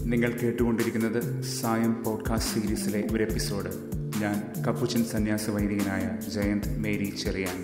നിങ്ങൾ കേട്ടുകൊണ്ടിരിക്കുന്നത് സായം പോഡ്കാസ്റ്റ് സീരീസിലെ ഒരു എപ്പിസോഡ് ഞാൻ കപ്പുച്ചൻ സന്യാസ വൈദികനായ ജയന്ത് മേരി ചെറിയാൻ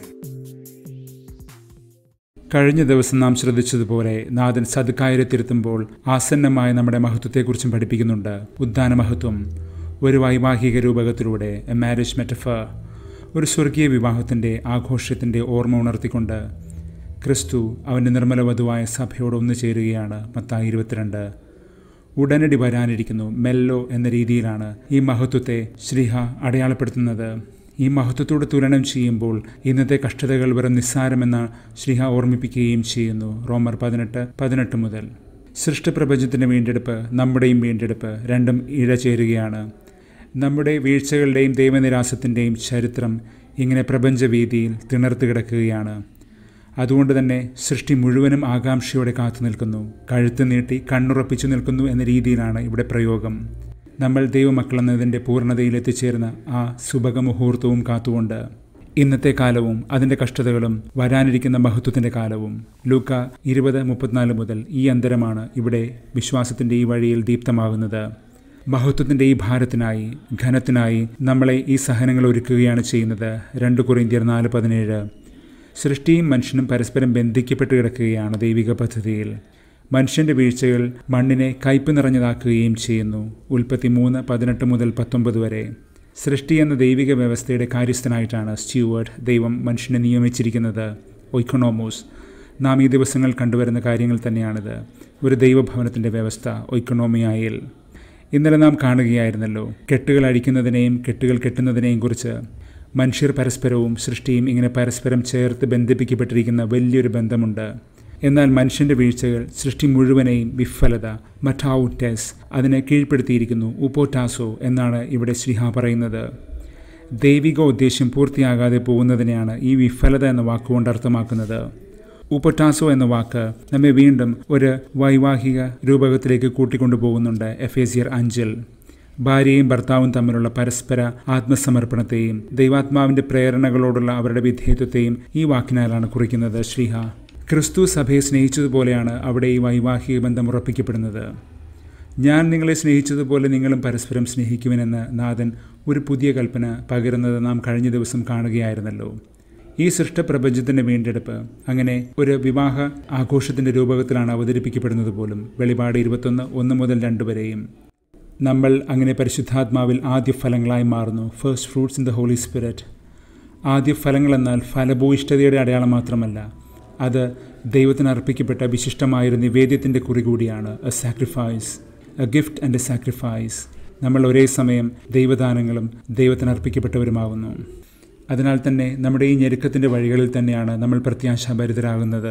കഴിഞ്ഞ ദിവസം നാം ശ്രദ്ധിച്ചതുപോലെ നാഥൻ സദ്ക്കായരെ തിരുത്തുമ്പോൾ ആസന്നമായ നമ്മുടെ മഹത്വത്തെക്കുറിച്ചും പഠിപ്പിക്കുന്നുണ്ട് ഉദ്ദാന മഹത്വം ഒരു വൈവാഹിക രൂപകത്തിലൂടെ എ മാരേജ് മെറ്റഫർ ഒരു സ്വർഗീയ വിവാഹത്തിൻ്റെ ആഘോഷത്തിൻ്റെ ഓർമ്മ ഉണർത്തിക്കൊണ്ട് ക്രിസ്തു അവൻ്റെ നിർമ്മല വധുവായ സഭയോട് ഒന്നു ചേരുകയാണ് മത്തായി ഇരുപത്തിരണ്ട് ഉടനടി വരാനിരിക്കുന്നു മെല്ലോ എന്ന രീതിയിലാണ് ഈ മഹത്വത്തെ ശ്രീഹ അടയാളപ്പെടുത്തുന്നത് ഈ മഹത്വത്തോട് തുലനം ചെയ്യുമ്പോൾ ഇന്നത്തെ കഷ്ടതകൾ വെറും നിസ്സാരമെന്ന് ശ്രീഹ ഓർമ്മിപ്പിക്കുകയും ചെയ്യുന്നു റോമർ പതിനെട്ട് പതിനെട്ട് മുതൽ സൃഷ്ടപ്രപഞ്ചത്തിൻ്റെ വീണ്ടെടുപ്പ് നമ്മുടെയും വീണ്ടെടുപ്പ് രണ്ടും ഇഴചേരുകയാണ് നമ്മുടെ വീഴ്ചകളുടെയും ദൈവനിരാസത്തിൻ്റെയും ചരിത്രം ഇങ്ങനെ പ്രപഞ്ചവീതിയിൽ തിണർത്ത് കിടക്കുകയാണ് അതുകൊണ്ട് തന്നെ സൃഷ്ടി മുഴുവനും ആകാംക്ഷയോടെ കാത്തു നിൽക്കുന്നു കഴുത്ത് നീട്ടി കണ്ണുറപ്പിച്ചു നിൽക്കുന്നു എന്ന രീതിയിലാണ് ഇവിടെ പ്രയോഗം നമ്മൾ ദൈവമക്കളെന്നതിൻ്റെ പൂർണ്ണതയിൽ എത്തിച്ചേർന്ന ആ സുഭഗമുഹൂർത്തവും കാത്തുകൊണ്ട് ഇന്നത്തെ കാലവും അതിൻ്റെ കഷ്ടതകളും വരാനിരിക്കുന്ന മഹത്വത്തിൻ്റെ കാലവും ലൂക്ക ഇരുപത് മുപ്പത്തിനാല് മുതൽ ഈ അന്തരമാണ് ഇവിടെ വിശ്വാസത്തിൻ്റെ ഈ വഴിയിൽ ദീപ്തമാകുന്നത് മഹത്വത്തിൻ്റെ ഈ ഭാരത്തിനായി ഘനത്തിനായി നമ്മളെ ഈ സഹനങ്ങൾ ഒരുക്കുകയാണ് ചെയ്യുന്നത് രണ്ട് കുറിന്തിയർ നാല് പതിനേഴ് സൃഷ്ടിയും മനുഷ്യനും പരസ്പരം ബന്ധിക്കപ്പെട്ട് കിടക്കുകയാണ് ദൈവിക പദ്ധതിയിൽ മനുഷ്യൻ്റെ വീഴ്ചകൾ മണ്ണിനെ കയ്പ് നിറഞ്ഞതാക്കുകയും ചെയ്യുന്നു ഉൽപ്പത്തി മൂന്ന് പതിനെട്ട് മുതൽ പത്തൊമ്പത് വരെ സൃഷ്ടി എന്ന ദൈവിക വ്യവസ്ഥയുടെ കാര്യസ്ഥനായിട്ടാണ് സ്റ്റ്യൂവർഡ് ദൈവം മനുഷ്യനെ നിയമിച്ചിരിക്കുന്നത് ഒയ്ക്കണോമോസ് നാം ഈ ദിവസങ്ങൾ കണ്ടുവരുന്ന കാര്യങ്ങൾ തന്നെയാണിത് ഒരു ദൈവഭവനത്തിൻ്റെ വ്യവസ്ഥ ഒയ്ക്കണോമിയായിൽ ഇന്നലെ നാം കാണുകയായിരുന്നല്ലോ കെട്ടുകൾ അഴിക്കുന്നതിനെയും കെട്ടുകൾ കെട്ടുന്നതിനെയും കുറിച്ച് മനുഷ്യർ പരസ്പരവും സൃഷ്ടിയും ഇങ്ങനെ പരസ്പരം ചേർത്ത് ബന്ധിപ്പിക്കപ്പെട്ടിരിക്കുന്ന വലിയൊരു ബന്ധമുണ്ട് എന്നാൽ മനുഷ്യൻ്റെ വീഴ്ചകൾ സൃഷ്ടി മുഴുവനെയും വിഫലത മഠാവുറ്റസ് അതിനെ കീഴ്പ്പെടുത്തിയിരിക്കുന്നു ഉപ്പോട്ടാസോ എന്നാണ് ഇവിടെ ശ്രീഹ പറയുന്നത് ദൈവിക ഉദ്ദേശ്യം പൂർത്തിയാകാതെ പോകുന്നതിനെയാണ് ഈ വിഫലത എന്ന വാക്കുകൊണ്ട് അർത്ഥമാക്കുന്നത് ഉപട്ടാസോ എന്ന വാക്ക് നമ്മെ വീണ്ടും ഒരു വൈവാഹിക രൂപകത്തിലേക്ക് കൂട്ടിക്കൊണ്ടുപോകുന്നുണ്ട് എഫേസിയർ അഞ്ചിൽ ഭാര്യയും ഭർത്താവും തമ്മിലുള്ള പരസ്പര ആത്മസമർപ്പണത്തെയും ദൈവാത്മാവിൻ്റെ പ്രേരണകളോടുള്ള അവരുടെ വിധേയത്വത്തെയും ഈ വാക്കിനാലാണ് കുറിക്കുന്നത് ശ്രീഹ ക്രിസ്തു സഭയെ സ്നേഹിച്ചതുപോലെയാണ് അവിടെ ഈ വൈവാഹിക ബന്ധം ഉറപ്പിക്കപ്പെടുന്നത് ഞാൻ നിങ്ങളെ സ്നേഹിച്ചതുപോലെ നിങ്ങളും പരസ്പരം സ്നേഹിക്കുമെന്ന് നാഥൻ ഒരു പുതിയ കൽപ്പന പകരുന്നത് നാം കഴിഞ്ഞ ദിവസം കാണുകയായിരുന്നല്ലോ ഈ സൃഷ്ടപ്രപഞ്ചത്തിൻ്റെ വീണ്ടെടുപ്പ് അങ്ങനെ ഒരു വിവാഹ ആഘോഷത്തിൻ്റെ രൂപകത്തിലാണ് അവതരിപ്പിക്കപ്പെടുന്നത് പോലും വെളിപാട് ഇരുപത്തൊന്ന് ഒന്ന് മുതൽ രണ്ട് വരെയും നമ്മൾ അങ്ങനെ പരിശുദ്ധാത്മാവിൽ ആദ്യ ഫലങ്ങളായി മാറുന്നു first fruits in the holy spirit ആദ്യ ഫലങ്ങൾ എന്നാൽ ഫലഭൂയിഷ്ഠതയുടെ അടയാളം മാത്രമല്ല അത് ദൈവത്തിന് അർപ്പിക്കപ്പെട്ട വിശിഷ്ടമായൊരു നിവേദ്യത്തിൻ്റെ കുറി കൂടിയാണ് a sacrifice a gift and a sacrifice നമ്മൾ ഒരേ സമയം ദൈവദാനങ്ങളും ദൈവത്തിന് അർപ്പിക്കപ്പെട്ടവരുമാകുന്നു അതിനാൽ തന്നെ നമ്മുടെ ഈ ഞെരുക്കത്തിൻ്റെ വഴികളിൽ തന്നെയാണ് നമ്മൾ പ്രത്യാശാഭരിതരാകുന്നത്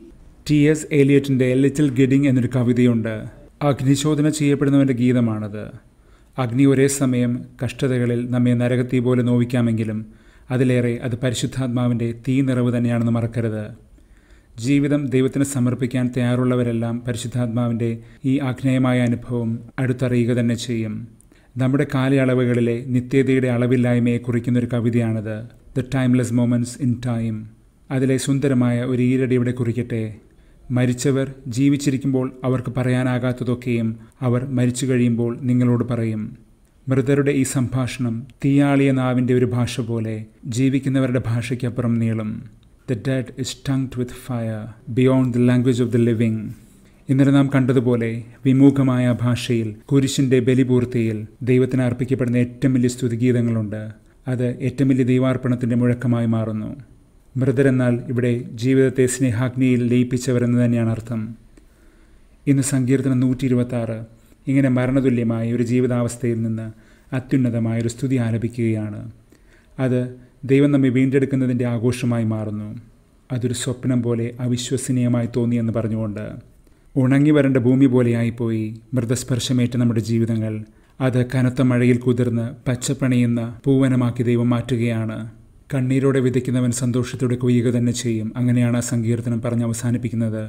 ടി എസ് ഏലിയറ്റിൻ്റെ ലിറ്റിൽ ഗിഡിങ് എന്നൊരു കവിതയുണ്ട് അഗ്നിശോധന ചെയ്യപ്പെടുന്നവൻ്റെ ഗീതമാണത് അഗ്നി ഒരേ സമയം കഷ്ടതകളിൽ നമ്മെ നരകത്തീ പോലെ നോവിക്കാമെങ്കിലും അതിലേറെ അത് പരിശുദ്ധാത്മാവിൻ്റെ തീ നിറവ് തന്നെയാണെന്ന് മറക്കരുത് ജീവിതം ദൈവത്തിന് സമർപ്പിക്കാൻ തയ്യാറുള്ളവരെല്ലാം പരിശുദ്ധാത്മാവിൻ്റെ ഈ ആഗ്നേയമായ അനുഭവം അടുത്തറിയുക തന്നെ ചെയ്യും നമ്മുടെ കാലയളവുകളിലെ നിത്യതയുടെ അളവില്ലായ്മയെ കുറിക്കുന്ന ഒരു കവിതയാണിത് the timeless moments in time അതിലെ സുന്ദരമായ ഒരു ഈരടി ഇവിടെ കുറിക്കട്ടെ മരിച്ചവർ ജീവിച്ചിരിക്കുമ്പോൾ അവർക്ക് പറയാനാകാത്തതൊക്കെയും അവർ മരിച്ചു കഴിയുമ്പോൾ നിങ്ങളോട് പറയും മൃതരുടെ ഈ സംഭാഷണം തീയാളിയ നാവിൻ്റെ ഒരു ഭാഷ പോലെ ജീവിക്കുന്നവരുടെ ഭാഷയ്ക്കപ്പുറം നീളും the dead is tongued with fire beyond the language of the living ഇന്നലെ നാം കണ്ടതുപോലെ വിമുഖമായ ഭാഷയിൽ കുരിശിൻ്റെ ബലിപൂർത്തിയിൽ ദൈവത്തിന് അർപ്പിക്കപ്പെടുന്ന ഏറ്റവും വലിയ സ്തുതിഗീതങ്ങളുണ്ട് അത് ഏറ്റവും വലിയ ദൈവാർപ്പണത്തിൻ്റെ മുഴക്കമായി മാറുന്നു മൃതരെന്നാൽ ഇവിടെ ജീവിതത്തെ സ്നേഹാഗ്നിയിൽ ലയിപ്പിച്ചവരെന്ന് തന്നെയാണ് അർത്ഥം ഇന്ന് സങ്കീർത്തനം നൂറ്റി ഇരുപത്തി ഇങ്ങനെ മരണതുല്യമായ ഒരു ജീവിതാവസ്ഥയിൽ നിന്ന് അത്യുന്നതമായ ഒരു സ്തുതി ആലപിക്കുകയാണ് അത് ദൈവം നമ്മെ വീണ്ടെടുക്കുന്നതിൻ്റെ ആഘോഷമായി മാറുന്നു അതൊരു സ്വപ്നം പോലെ അവിശ്വസനീയമായി തോന്നിയെന്ന് പറഞ്ഞുകൊണ്ട് ഉണങ്ങി വരേണ്ട ഭൂമി പോലെയായിപ്പോയി മൃതസ്പർശമേറ്റ നമ്മുടെ ജീവിതങ്ങൾ അത് കനത്ത മഴയിൽ കുതിർന്ന് പച്ചപ്പണിയുന്ന പൂവനമാക്കി ദൈവം മാറ്റുകയാണ് കണ്ണീരോടെ വിതയ്ക്കുന്നവൻ സന്തോഷത്തോടെ കൊയ്യുക തന്നെ ചെയ്യും അങ്ങനെയാണ് ആ സങ്കീർത്തനം പറഞ്ഞ് അവസാനിപ്പിക്കുന്നത്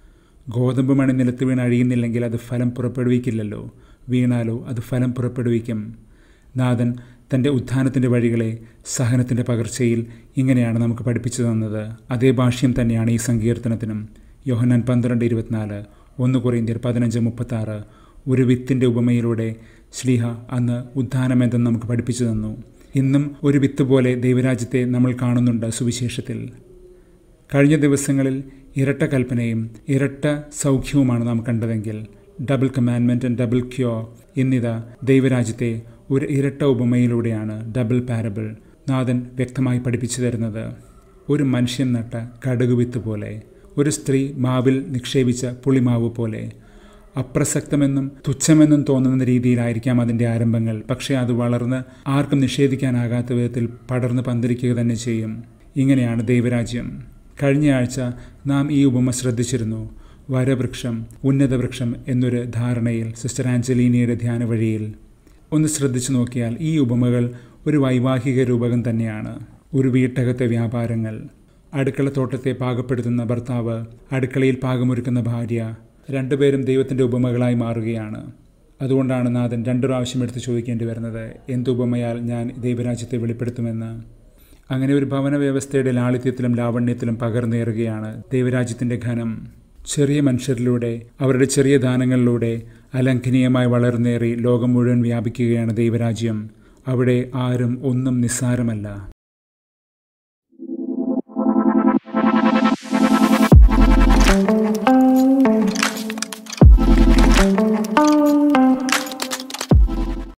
ഗോതമ്പ് മണി നിലത്ത് വീണ് അഴിയുന്നില്ലെങ്കിൽ അത് ഫലം പുറപ്പെടുവിക്കില്ലല്ലോ വീണാലോ അത് ഫലം പുറപ്പെടുവിക്കും നാഥൻ തൻ്റെ ഉത്ഥാനത്തിൻ്റെ വഴികളെ സഹനത്തിൻ്റെ പകർച്ചയിൽ ഇങ്ങനെയാണ് നമുക്ക് പഠിപ്പിച്ചു തന്നത് അതേ ഭാഷ്യം തന്നെയാണ് ഈ സങ്കീർത്തനത്തിനും യോഹന്നാൻ പന്ത്രണ്ട് ഇരുപത്തിനാല് ഒന്ന് കൊറിയന്ത്യർ പതിനഞ്ച് മുപ്പത്താറ് ഒരു വിത്തിൻ്റെ ഉപമയിലൂടെ ശ്ലീഹ അന്ന് ഉദ്ധാനമെന്തെന്ന് നമുക്ക് പഠിപ്പിച്ചു തന്നു ഇന്നും ഒരു വിത്ത് പോലെ ദൈവരാജ്യത്തെ നമ്മൾ കാണുന്നുണ്ട് സുവിശേഷത്തിൽ കഴിഞ്ഞ ദിവസങ്ങളിൽ ഇരട്ട കൽപ്പനയും ഇരട്ട സൗഖ്യവുമാണ് നാം കണ്ടതെങ്കിൽ double commandment and double cure എന്നിതാ ദൈവരാജ്യത്തെ ഒരു ഇരട്ട ഉപമയിലൂടെയാണ് ഡബിൾ പാരബിൾ നാഥൻ വ്യക്തമായി പഠിപ്പിച്ചു തരുന്നത് ഒരു മനുഷ്യൻ നട്ട കടുകുവിത്ത് പോലെ ഒരു സ്ത്രീ മാവിൽ നിക്ഷേപിച്ച പുളിമാവ് പോലെ അപ്രസക്തമെന്നും തുച്ഛമെന്നും തോന്നുന്ന രീതിയിലായിരിക്കാം അതിൻ്റെ ആരംഭങ്ങൾ പക്ഷേ അത് വളർന്ന് ആർക്കും നിഷേധിക്കാനാകാത്ത വിധത്തിൽ പടർന്ന് പന്തലിക്കുക തന്നെ ചെയ്യും ഇങ്ങനെയാണ് ദൈവരാജ്യം കഴിഞ്ഞ ആഴ്ച നാം ഈ ഉപമ ശ്രദ്ധിച്ചിരുന്നു വരവൃക്ഷം ഉന്നതവൃക്ഷം എന്നൊരു ധാരണയിൽ സിസ്റ്റർ ആഞ്ചലീനിയുടെ ധ്യാന വഴിയിൽ ഒന്ന് ശ്രദ്ധിച്ചു നോക്കിയാൽ ഈ ഉപമകൾ ഒരു വൈവാഹിക രൂപകം തന്നെയാണ് ഒരു വീട്ടകത്തെ വ്യാപാരങ്ങൾ അടുക്കളത്തോട്ടത്തെ പാകപ്പെടുത്തുന്ന ഭർത്താവ് അടുക്കളയിൽ പാകമൊരുക്കുന്ന ഭാര്യ രണ്ടുപേരും ദൈവത്തിൻ്റെ ഉപമകളായി മാറുകയാണ് അതുകൊണ്ടാണ് നാഥൻ രണ്ടു പ്രാവശ്യം എടുത്ത് ചോദിക്കേണ്ടി വരുന്നത് എന്തുപമയാൽ ഞാൻ ദൈവരാജ്യത്തെ വെളിപ്പെടുത്തുമെന്ന് അങ്ങനെ ഒരു ഭവന വ്യവസ്ഥയുടെ ലാളിത്യത്തിലും ലാവണ്യത്തിലും പകർന്നേറുകയാണ് ദൈവരാജ്യത്തിൻ്റെ ഘനം ചെറിയ മനുഷ്യരിലൂടെ അവരുടെ ചെറിയ ദാനങ്ങളിലൂടെ അലംഘനീയമായി വളർന്നേറി ലോകം മുഴുവൻ വ്യാപിക്കുകയാണ് ദൈവരാജ്യം അവിടെ ആരും ഒന്നും നിസ്സാരമല്ല thank you